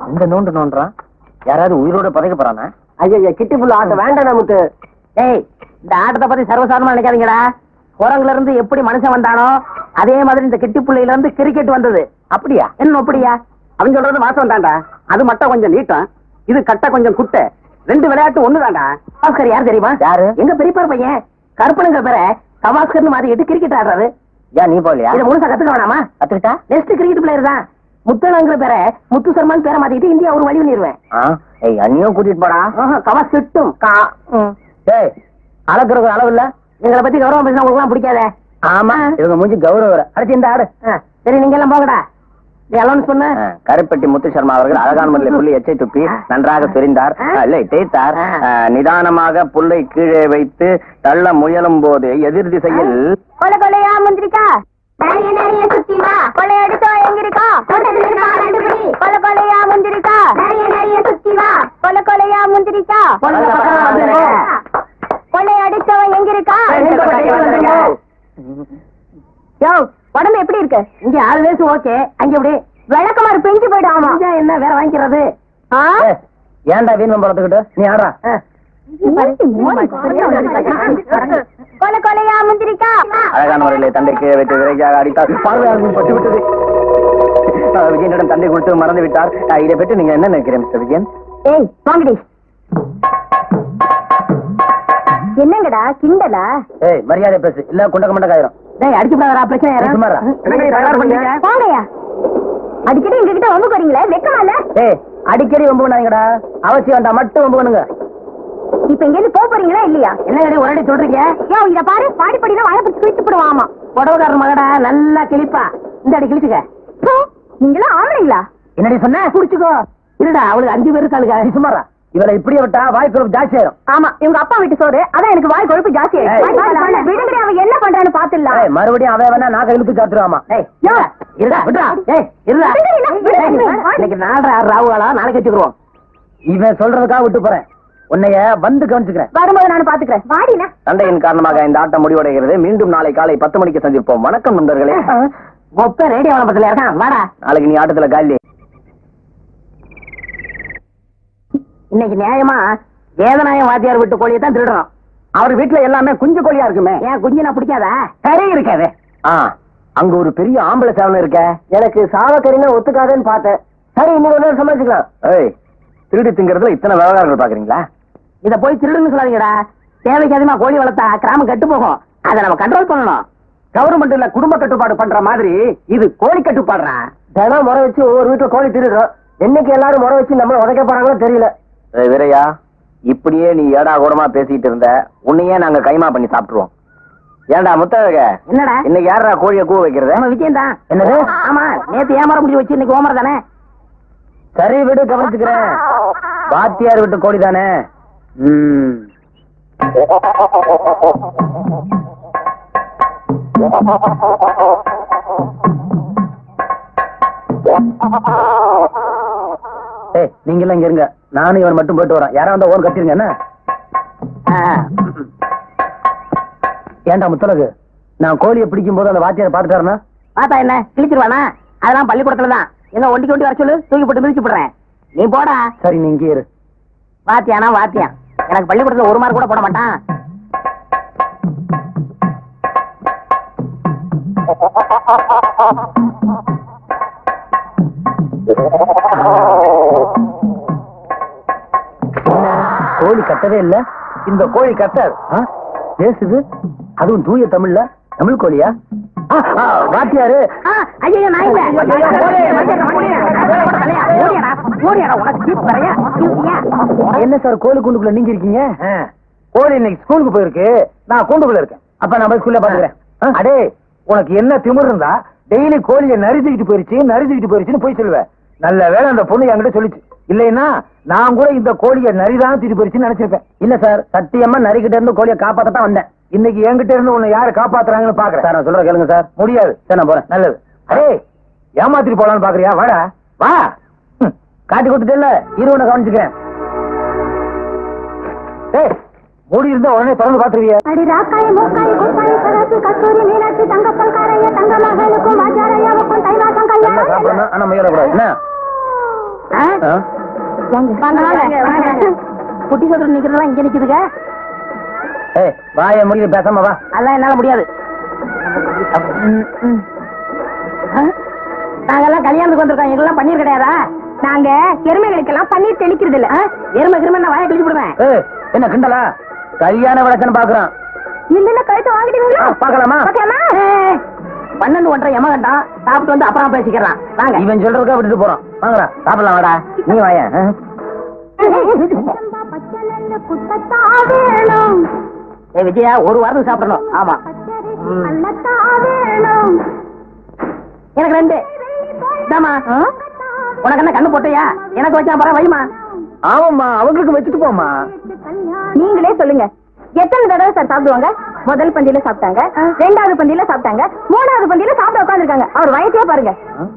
இந்த நோண்டு நோண்டுறான் யாராவது உயிரோட பதைக்க போறானா ஐயா கிட்டி புள்ள ஆட்டம் வேண்டாம் நமக்கு ஏய் இந்த ஆட்டத்தை பத்தி சர்வசாதாரணமா நினைக்காதீங்கடா குரங்குல இருந்து எப்படி மனுஷன் வந்தானோ அதே மாதிரி இந்த கெட்டி புள்ளையில இருந்து கிரிக்கெட் வந்தது அப்படியா என்ன அப்படியா அவன் சொல்றது வாசம் தான்டா அது மட்டும் கொஞ்சம் நீட்டம் இது கட்ட கொஞ்சம் குட்டை ரெண்டு விளையாட்டு ஒண்ணுதான்டா கவாஸ்கர் யார் தெரியுமா யாரு? எங்க பெரியப்பார் பையன் கருப்பனுங்க பேர கவாஸ்கர்னு மாத்திக்கிட்டு கிரிக்கெட் ஆடுறாரு ஏன் நீ போலியா இதை முழுசா கத்துக்க வேணாமா கத்துக்கிட்டா நெக்ஸ்ட் கிரிக்கெட் பிளேயர் தான் முத்தனங்கிற பேர முத்து சர்மான் பேரை மாத்திக்கிட்டு இந்தியா ஒரு வழி பண்ணிடுவேன் ஏய் அண்ணியும் கூட்டிட்டு போடா கவாஸ் கிட்டும் கா ம். ஏய் அளக்குறதுக்கு அளவு இல்ல எங்களை பத்தி கௌரவம் பேசினா உங்களுக்கு எல்லாம் பிடிக்காதே ஆமா இவங்க மூஞ்சி கௌரவ அடுத்து இந்த ஆடு ஆ, சரி நீங்க எல்லாம் போகடா நீ அலௌன்ஸ் பண்ண கருப்பட்டி முத்து சர்மா அவர்கள் அழகான முறையில் புள்ளி எச்சை துப்பி நன்றாக சொரிந்தார் ஆ. இல்லை தேய்த்தார் ஆ. ஆ, நிதானமாக புல்லை கீழே வைத்து தள்ள முயலும் போது எதிர் திசையில் கொலை கொலையா முந்திரிக்கா நிறைய நிறைய சுத்தி வா கொலை அடிச்சோ எங்க இருக்கா கொலை கொலையா முந்திரிக்கா நிறைய நிறைய சுத்தி வா கொலை கொலையா முந்திரிக்கா கொலை பக்கம் வந்துருங்க. கொலை அடிச்சவன் எங்க இருக்கா ரெண்டு கொலையை வந்துருங்க. யோ உடம்பு எப்படி இருக்கு இங்க ஆறு வயசு ஓகே அங்க எப்படி விளக்கமாறு பெஞ்சு போயிடும் ஆமா இங்க என்ன வேற வாங்கிக்கிறது ஆ? ஏய், ஏன்டா வீண் போறதுக்கிட்டு நீ ஆடுறா ஆ. கொலை கொலையா முந்திரிக்கா அழகான முறையில் தந்தை கீழே வைத்து விரைக்காக அடித்தார் பார்வையாளர்கள் பட்டு விட்டது ஆ, விஜயனிடம் தந்தை கொடுத்து மறந்து விட்டார் ஆ, இதை பற்றி நீங்க என்ன நினைக்கிறீங்க மிஸ்டர் விஜயன் ஏய் வாங்கடி என்னங்கடா கிண்டலா ஏய் மரியாதை பேசு இல்ல குண்டக்க மண்ட காயிரும் டேய் அடிச்சு போடாதடா பிரச்சனை ஏய், சும்மாடா. யாரும் போங்கய்யா அடிக்கடி எங்க கிட்ட வந்து போறீங்களே வெக்கமா இல்ல ஏய் அடிக்கடி வம்பு பண்ணாங்கடா அவசியம் வேண்டாம் மட்டும் வம்பு பண்ணுங்க இப்ப இங்க இருந்து போக போறீங்களா இல்லையா என்ன கடை ஒரு அடி சொல்றீங்க யோ இத பாரு பாடி படினா வாய பிடிச்சு கிழிச்சு போடுவான் ஆமா புடவைக்காரர் மகடா நல்லா கிழிப்பா இந்த அடி கிழிச்சுக்க ஹோ, நீங்களாம் ஆம்பளைங்களா என்னடி சொன்ன புடிச்சுக்கோ இருடா அவளுக்கு அஞ்சு பேரு இருக்காளுங்க நீ சும்மாரா இவளை இப்படியே விட்டா வாய்ப்பு ஜாஸ்தி ஆயிரும் ஆமா இவங்க அப்பா வீட்டு சோறு அதான் எனக்கு வாய் கொழுப்பு ஜாஸ்தி ஏய். ஆயிடுச்சு விடுங்கடி அவன் என்ன பண்றான்னு பாத்துடலாம் ஏய், மறுபடியும் அவன் வேணா நாக்க இழுத்து காத்துருவாமா ஏய் இருடா, இருடா விடுடா ஏய் இருடா விடுங்கடி, விடுங்கடி. ஏய், இன்னைக்கு நாலரை ஆறு ராவுகளா நாளைக்கு வச்சுக்கிறோம் இவன் சொல்றதுக்காக விட்டு போறேன் உன்னைய வந்து கவனிச்சுக்கிறேன் வரும்போது நான் பாத்துக்கிறேன் வாடினா சண்டையின் காரணமாக இந்த ஆட்டம் முடிவடைகிறது மீண்டும் நாளை காலை பத்து மணிக்கு சந்திப்போம் வணக்கம் நண்பர்களே மொத்த ரேடியோ வளப்பத்துல இருக்கான் வாடா நாளைக்கு நீ ஆட்டத்துல காலி இன்னைக்கு நியாயமா வேதநாயம் வாத்தியார் விட்டு கோழியை தான் திருடுறோம் அவர் வீட்டுல எல்லாமே குஞ்சு கோழியா இருக்குமே ஏன் குஞ்சு நான் பிடிக்காதா சரி இருக்காது ஆ அங்க ஒரு பெரிய ஆம்பளை சேவல் இருக்க எனக்கு சாவக்கறினா ஒத்துக்காதுன்னு பார்த்தேன் சரி இன்னொரு ஒரு நாள் சமாளிச்சுக்கலாம் ஏய் திருடி திங்கிறதுல இத்தனை விவகாரங்கள் பாக்குறீங்களா இத போய் திருடுன்னு சொல்லாதீங்கடா தேவைக்கு அதிகமா கோழி வளர்த்தா கிராமம் கெட்டு போகும் அதை நம்ம கண்ட்ரோல் பண்ணணும் கவர்மெண்ட்ல குடும்ப கட்டுப்பாடு பண்ற மாதிரி இது கோழி கட்டுப்பாடுறா தினம் முறை வச்சு ஒவ்வொரு வீட்டுல கோழி திருடுறோம் என்னைக்கு எல்லாரும் முறை வச்சு நம்ம உதைக்க போறாங்களோ தெரியல வீரையா இப்படியே நீ ஏடா கூடமா பேசிட்டு இருந்த உன்னையே நாங்க கைமா பண்ணி சாப்பிட்டுருவோம் ஏன்டா முத்தழக என்னடா இன்னைக்கு யாரா கோழிய கூ வைக்கிறது நம்ம விஜயம் தான் என்னது? ஆமா நேத்து ஏமாற முடிஞ்சு வச்சு இன்னைக்கு ஓமர் தானே சரி விடு கவனிச்சுக்கிறேன் வாத்தியார் விட்டு கோழி தானே ம். ஏய் நீங்க எல்லாம் இங்க இருங்க நானும் இவன் மட்டும் போயிட்டு வரேன் யாரா வந்தா ஓன் கட்டிருங்க என்ன ஏன்டா முத்தலகு நான் கோழியை பிடிக்கும் போது அந்த வாத்தியாரை பாத்துட்டாருன்னா பார்த்தா என்ன கிழிச்சிருவானா அதெல்லாம் பள்ளிக்கூடத்துல தான் எங்க ஒண்டிக்கு ஒண்டி வர சொல்லு தூக்கி போட்டு மிதிச்சு போடுறேன் நீ போடா சரி நீ இங்கே இரு வாத்தியானா வாத்தியான் எனக்கு பள்ளிக்கூடத்துல ஒரு மார்க் கூட போட மாட்டான் என்ன, கோழி கட்டவே இல்ல இந்த கோழி கட்டாது ஆ? பேசுது அதுவும் தூய தமிழ்ல தமிழ் கோழியா ஆ, ஆ, வாத்தியாரு ஆ, ஐயையோ, நான் இல்ல. ஐயையோ, ஓடு, வாத்தியார், ஓடியா, தலையா, ஓடியாடா, ஓடியாடா, உனக்கு சீப்பு வரையா? சீப்பியா? என்ன சார் கோழி கூண்டுக்குள்ள நீங்க இருக்கீங்க கோழி இன்னைக்கு ஸ்கூலுக்கு போயிருக்கு நான் கூண்டுக்குள்ள இருக்கேன் அப்ப நான் போய் ஸ்கூல்ல பாத்துக்கிறேன் அடே உனக்கு என்ன திமிர் இருந்தா டெய்லி கோழியை நரிச்சுக்கிட்டு போயிருச்சு நரிச்சுக்கிட்டு போயிருச்சுன்னு போய் சொல்லுவேன் நல்ல வேளை அந்த பொண்ணு என்கிட்ட சொல்லிச்சு இல்லைன்னா நான் கூட இந்த கோழியை நரிதான் தூக்கிட்டு போயிருச்சுன்னு நினைச்சிருப்பேன் இல்ல சார் சத்தியமா நரிக்கிட்ட இருந்து கோழியை காப்பாத்தத்தான் வந்தேன் இன்னைக்கு என்கிட்ட இருந்து உன்னை யாரு காப்பாத்துறாங்கன்னு பாக்குறேன் சார் நான் சொல்ற கேளுங்க சார் முடியாது சரி நான் போறேன் நல்லது அடே ஏமாத்திட்டு போலான்னு பாக்குறியா வாடா வா ம், காட்டி கொடுத்துட்டேல்ல இரு உன்னை கவனிச்சுக்கிறேன் ஏய் மூடி இருந்தா உடனே திறந்து பாத்துருவிய அடி ராக்காய மூக்காய கோப்பாய சரசு கஸ்தூரி மீனாட்சி தங்கப்பல் காரைய தங்க மகளுக்கும் வாஜாரையாவுக்கும் தைவாசம் நல்லா கல்யாணம் சாப்பிடணும் ஆனா முயலக்கூடாது என்ன ஆ? ஆ? வாங்க வாங்க வாங்க குட்டி சதுரம் நிக்கிறதெல்லாம் இங்க நிக்குதுங்க ஏய் வாய முடிவு பேசாம வா அதெல்லாம் என்னால முடியாது ம், ம். ஆ? நாங்கெல்லாம் கல்யாணத்துக்கு வந்திருக்கோம் எங்கெல்லாம் பன்னீர் கிடையாதா நாங்க எருமைகளுக்கெல்லாம் பன்னீர் தெளிக்கிறது இல்ல ஆ? எருமை கிருமை நான் வாயை கிழிச்சு விடுவேன் ஏய் என்ன கிண்டலா கல்யாண விளக்குன்னு பாக்குறான் இல்லன்னா கழுத்தை வாங்கிடுவீங்களா பாக்கலாமா பார்க்கலாமா ஏய், பன்னெண்டு ஒன்றரை எம கண்டான் சாப்பிட்டு வந்து அப்புறம் பேசிக்கலாம் வாங்க இவன் சொல்றதுக்கா விட்டுட்டு போறான் வாங்கடா சாப்பிடலாம் வாடா நீ வாய ஏய் விஜயா ஒரு வாரத்துக்கு சாப்பிடணும் ஆமா எனக்கு ரெண்டு இந்தாம்மா உனக்கு என்ன கண்ணு போட்டியா எனக்கு வச்சா பரவ வைமா ஆமாம்மா அவங்களுக்கு வச்சுட்டு போமா நீங்களே சொல்லுங்க எத்தனை தடவை சார் சாப்பிடுவாங்க முதல் பந்தியில சாப்பிட்டாங்க ரெண்டாவது பந்தியில சாப்பிட்டாங்க மூணாவது பந்தியில சாப்பிட உட்காந்துருக்காங்க அவர் வயசே பாருங்க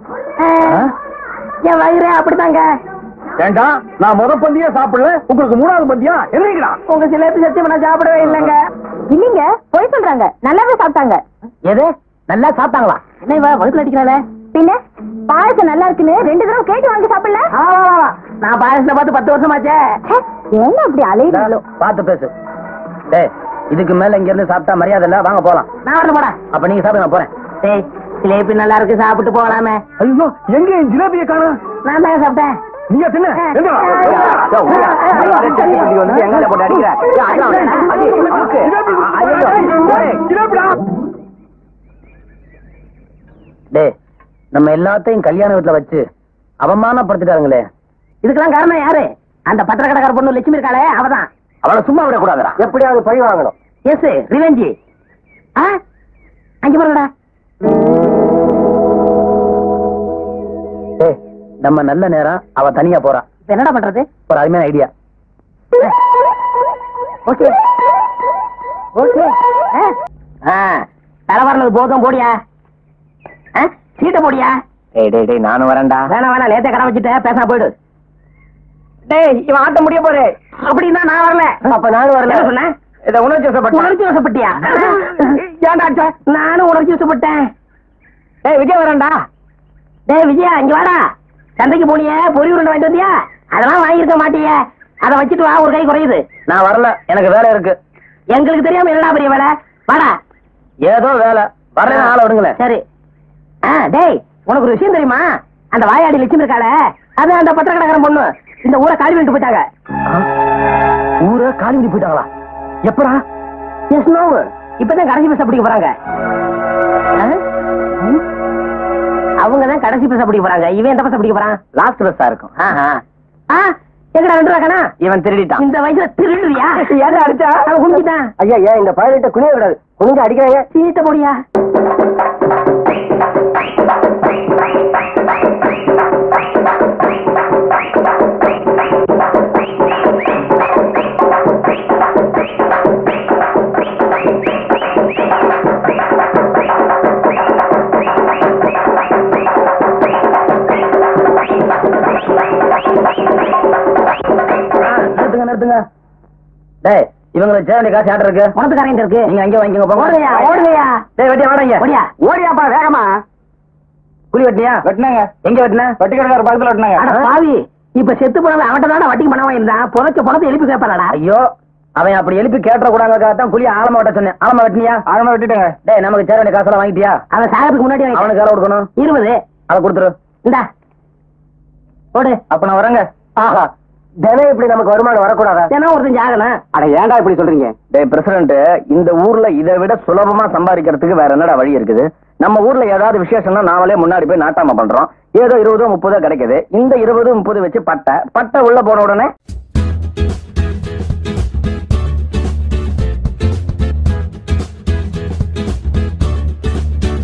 என் வயிறு அப்படித்தாங்க ஏண்டா நான் முத பந்தியா சாப்பிடல உங்களுக்கு மூணாவது பந்தியா என்னங்கடா உங்க சிலேபி சத்தியம் நான் சாப்பிடவே இல்லைங்க இல்லீங்க போய் சொல்றாங்க நல்லாவே சாப்பிட்டாங்க எது நல்லா சாப்பிட்டாங்களா என்ன இவ வகுத்துல அடிக்கிறாளே பின்ன பாயசம் நல்லா இருக்குன்னு ரெண்டு தடவை கேட்டு வாங்கி சாப்பிடல ஆ, நான் பாயசத்தை பார்த்து பத்து வருஷமாச்சே ச்சே, ஏங்க அப்படி அலையிறீங்களோ பாத்து பேசு டேய் இதுக்கு மேல இங்க இருந்து சாப்பிட்டா மரியாதை இல்ல வாங்க போலாம் நான் வரல போடா அப்ப நீங்க சாப்பிடுங்க நான் போறேன் டேய் சிலேபி நல்லா இருக்கு சாப்பிட்டு போகலாமே ஐயோ எங்க என் ஜிலேபியை காணோம் நான் தான் சாப்பிட்டேன் நீங்க தின்ன டேய் நம்ம எல்லாத்தையும் கல்யாண வீட்டுல வச்சு அவமானப்படுத்திட்டாருங்களே இதுக்கெல்லாம் காரணம் யாரு அந்த பத்திரக்கடைக்கார பொண்ணு லட்சுமி இருக்காளே அவதான் அவளை சும்மா விடக்கூடாதுடா எப்படியாவது பழி வாங்கணும் எஸ் ரிவெஞ்சி ஆ அங்க பாருங்கடா டேய் நம்ம நல்ல நேரம் அவ தனியா போறா இப்ப என்னடா பண்றது ஒரு அருமையான ஐடியா ஓகே ஓகே தலை வரலது போதும் போடியா ஆ, சீட்டை போடியா டேய் டேய் டேய் நானும் வரேன்டா வேணாம் வேணாம் நேத்தே கடை வச்சுட்ட பேசாம போயிடு டேய் இவன் ஆட்ட முடிய போறே அப்படின்னா நான் வரல அப்ப நானும் வரல என்ன சொன்ன இத உணர்ச்சி வசப்பட்டேன். உணர்ச்சி வசப்பட்டியா ஏன்டா அடிச்ச? நானும் உணர்ச்சி வசப்பட்டேன் டேய் விஜய் வரேன்டா டேய் விஜயா இங்க வாடா சந்தைக்கு போனியே பொறி உருண்டை வாங்கிட்டு வந்தியா அதெல்லாம் வாங்கியிருக்க மாட்டியே அதை வச்சுட்டு வா ஒரு கை குறையுது நான் வரல எனக்கு வேலை இருக்கு எங்களுக்கு தெரியாம என்னடா பெரிய வேலை வாடா ஏதோ வேலை வரேன் ஆளை விடுங்களேன் சரி ஆ டேய் உனக்கு ஒரு விஷயம் தெரியுமா அந்த வாயாடி லட்சுமி இருக்காள அது அந்த பத்திரக்கடைக்காரன் பொண்ணு இந்த ஊரை காலி பண்ணிட்டு போயிட்டாங்க ஊரை காலி பண்ணி போயிட்டாங்களா எப்படா எஸ் நோ இப்பதான் கடைசி பஸ் பிடிக்க போறாங்க அவங்க தான் கடைசி பஸ் பிடிக்க போறாங்க இவன் எந்த பஸ் பிடிக்க போறான் லாஸ்ட் பஸ்ஸா இருக்கும் ஆஹா. ஆ எங்கடா ரெண்டு ரூபா கணா இவன் திருடிட்டான் இந்த வயசுல திருடுறியா ஏன்டா அடிச்சா? அவன் குடிச்சிட்டான் ஐயா ஏன் இந்த பயலிட்ட குனிய விடாது குனிஞ்சு அடிக்கிறாங்க சீட்ட போடியா நிறுத்துங்க நிறுத்துங்க டேய் இவங்களுக்கு சேர வேண்டிய காசு ஆட்ட இருக்கு உனத்துக்காரங்க இருக்கு நீங்க அங்கே வாங்கிக்கோங்க போங்க ஓடுங்கய்யா ஓடுங்கய்யா டேய் வெட்டியா வாடங்க ஓடியா. ஓடியாப்பா வேகமா குழி வெட்டியா வெட்டினாங்க எங்க வெட்டின வெட்டி கடைக்கார பக்கத்துல அட பாவி இப்ப செத்து போனவன் அவன்கிட்ட தான் வட்டிக்கு பணம் வாங்கியிருந்தான் புதைச்ச பணத்தை எழுப்பி கேட்பாடா ஐயோ அவன் அப்படி எழுப்பி கேட்டுற கூடாதுக்காக தான் குழி ஆழமா வெட்ட சொன்னேன் ஆழமா வெட்டினியா ஆழமா வெட்டிட்டேங்க டேய் நமக்கு சேர வேண்டிய காசெல்லாம் வாங்கிட்டியா அவன் சாகத்துக்கு முன்னாடி வாங்கிட்டான். அவனுக்கு வேலை கொடுக்கணும் இருபது அதை கொடுத்துரு இந்தா ஓடு அப்ப நான் வரேங்க ஆஹா தினம் இப்படி நமக்கு வருமானம் வரக்கூடாதா தினம் ஒருத்தன் ஜாகணும் அட ஏன்டா இப்படி சொல்றீங்க டேய் பிரசிடண்ட் இந்த ஊர்ல இதை விட சுலபமா சம்பாதிக்கிறதுக்கு வேற என்னடா வழி இருக்குது நம்ம ஊர்ல ஏதாவது விசேஷம்னா நாமளே முன்னாடி போய் நாட்டாம பண்றோம் ஏதோ இருபதோ முப்பதோ கிடைக்குது இந்த இருபது முப்பது வச்சு பட்டை பட்டை உள்ள போன உடனே